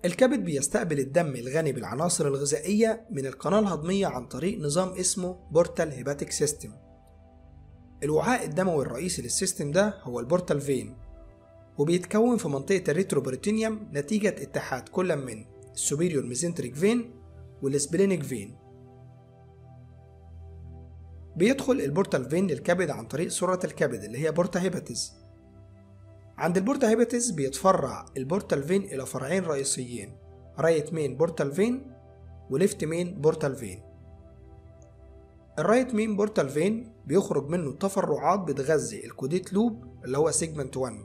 الكبد بيستقبل الدم الغني بالعناصر الغذائية من القناة الهضمية عن طريق نظام اسمه بورتال هيباتيك سيستم الوعاء الدموي الرئيسي للسيستم ده هو البورتال فين وبيتكون في منطقة الريتروبريتينيوم نتيجة اتحاد كل من السوبيريور ميزنتريك فين والسبلينيك فين بيدخل البورتال فين للكبد عن طريق سرة الكبد اللي هي بورتا هيباتيز عند البورتا هيباتيز بيتفرع البورتال فين إلى فرعين رئيسيين رايت مين بورتال فين وليفت مين بورتال فين الرايت مين بورتال فين بيخرج منه تفرعات بتغذي الكوديت لوب اللي هو سيجمنت 1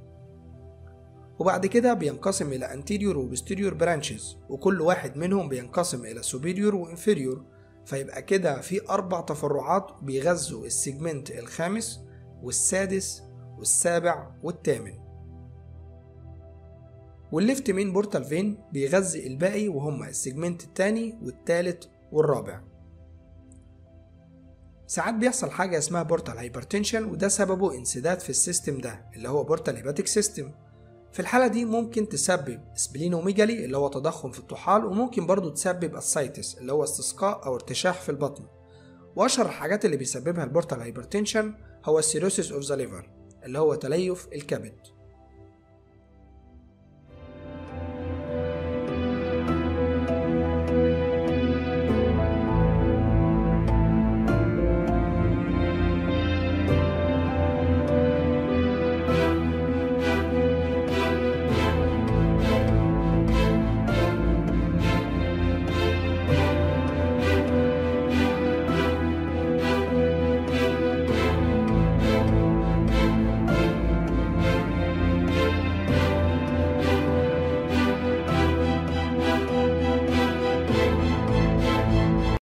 وبعد كده بينقسم إلى anterior و posterior branches وكل واحد منهم بينقسم إلى superior و inferior فيبقى كده في أربع تفرعات بيغذوا السيجمنت الخامس والسادس والسابع والثامن والليفت مين بورتال فين بيغذي الباقي وهما السيجمنت التاني والتالت والرابع ساعات بيحصل حاجة اسمها بورتال هايبرتنشن وده سببه انسداد في السيستم ده اللي هو بورتال هيباتيك سيستم في الحالة دي ممكن تسبب سبلينوميجالي اللي هو تضخم في الطحال وممكن برضو تسبب السايتس اللي هو استسقاء أو ارتشاح في البطن وأشهر الحاجات اللي بيسببها البورتال هايبرتنشن هو السيروسيس اوف ذا ليفر اللي هو تليف الكبد